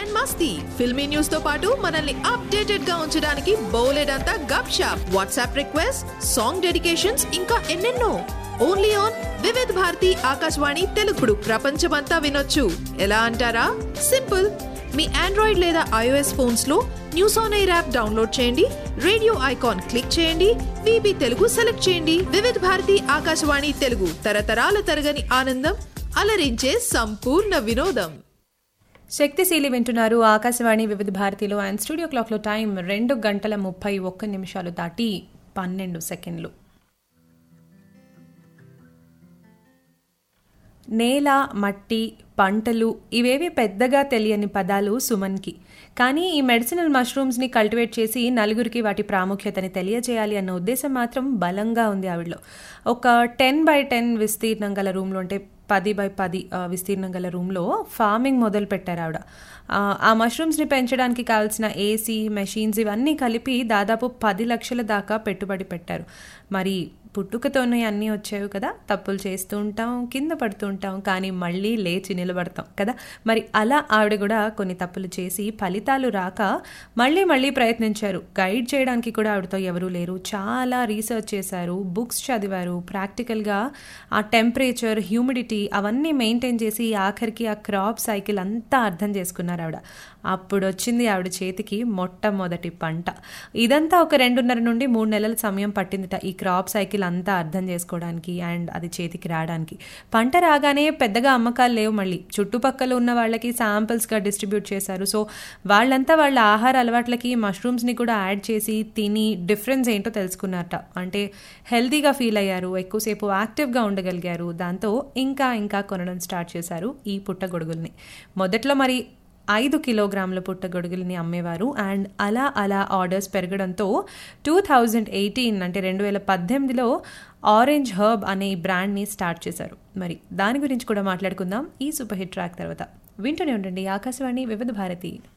and మస్తీ filmy news తో పాటు మనల్ని అప్డేటెడ్ గా ఉంచడానికి బోలెడంతా Gup Shup WhatsApp request song dedications ఇంకా ఎన్నెన్నో ఓన్లీ ఆన్ వివిధ్ భారతి ఆకాశవాణి తెలుగుడు ప్రపంచమంతా వినొచ్చు ఎలా అంటారా సింపుల్ మీ ఆండ్రాయిడ్ లేదా ఐఓఎస్ ఫోన్స్ లో news on air app download చేయండి రేడియో ఐకాన్ క్లిక్ చేయండి విబి తెలుగు సెలెక్ట్ చేయండి వివిధ భారతి ఆకాశవాణి తెలుగు తరతరాల తరగని ఆనందం అలరించే సంపూర్ణ వినోదం శక్తిశీలి వింటున్నారు ఆకాశవాణి వివిధ భారతిలో అండ్ స్టూడియో క్లాక్లో టైం రెండు గంటల ముప్పై ఒక్క నిమిషాలు దాటి పన్నెండు సెకండ్లు నేల మట్టి పంటలు ఇవేవి పెద్దగా తెలియని పదాలు సుమన్కి కానీ ఈ మెడిసినల్ మష్రూమ్స్ని కల్టివేట్ చేసి నలుగురికి వాటి ప్రాముఖ్యతని తెలియజేయాలి అన్న ఉద్దేశం మాత్రం బలంగా ఉంది ఆవిడలో ఒక టెన్ బై టెన్ విస్తీర్ణం గల రూమ్లో అంటే పది బై పది ఆ, విస్తీర్ణం గల రూమ్లో ఫార్మింగ్ మొదలు పెట్టారు ఆవిడ ఆ, ఆ మష్రూమ్స్ని పెంచడానికి కావాల్సిన ఏసీ మెషిన్స్ ఇవన్నీ కలిపి దాదాపు పది లక్షల దాకా పెట్టుబడి పెట్టారు మరి పుట్టుకతోనే అన్నీ వచ్చాయి కదా తప్పులు చేస్తూ ఉంటాం కింద పడుతూ ఉంటాం కానీ మళ్ళీ లేచి నిలబడతాం కదా మరి అలా ఆవిడ కూడా కొన్ని తప్పులు చేసి ఫలితాలు రాక మళ్ళీ మళ్ళీ ప్రయత్నించారు గైడ్ చేయడానికి కూడా ఆవిడతో ఎవరూ లేరు చాలా రీసెర్చ్ చేశారు బుక్స్ చదివారు ప్రాక్టికల్గా ఆ టెంపరేచర్ హ్యూమిడిటీ అవన్నీ మెయింటైన్ చేసి ఆఖరికి ఆ క్రాప్ సైకిల్ అంతా అర్థం చేసుకున్నారు ఆవిడ అప్పుడు వచ్చింది ఆవిడ చేతికి మొట్టమొదటి పంట ఇదంతా ఒక రెండున్నర నుండి మూడు నెలల సమయం పట్టిందిట ఈ క్రాప్ సైకిల్ అంతా అర్థం చేసుకోవడానికి అండ్ అది చేతికి రావడానికి పంట రాగానే పెద్దగా అమ్మకాలు లేవు మళ్ళీ చుట్టుపక్కల ఉన్న వాళ్ళకి శాంపిల్స్గా డిస్ట్రిబ్యూట్ చేశారు సో వాళ్ళంతా వాళ్ళ ఆహార అలవాట్లకి మష్రూమ్స్ని కూడా యాడ్ చేసి తిని డిఫరెన్స్ ఏంటో తెలుసుకున్నారట అంటే హెల్తీగా ఫీల్ అయ్యారు ఎక్కువసేపు యాక్టివ్గా ఉండగలిగారు దాంతో ఇంకా ఇంకా కొనడం స్టార్ట్ చేశారు ఈ పుట్టగొడుగుల్ని మొదట్లో మరి ఐదు కిలోగ్రాముల పుట్టగొడుగుల్ని అమ్మేవారు అండ్ అలా అలా ఆర్డర్స్ పెరగడంతో టూ థౌజండ్ ఎయిటీన్ అంటే రెండు వేల పద్దెనిమిదిలో ఆరెంజ్ హర్బ్ అనే ఈ బ్రాండ్ని స్టార్ట్ చేశారు మరి దాని గురించి కూడా మాట్లాడుకుందాం ఈ సూపర్ హిట్ ట్రాక్ తర్వాత వింటూనే ఉండండి ఆకాశవాణి వివిధ భారతి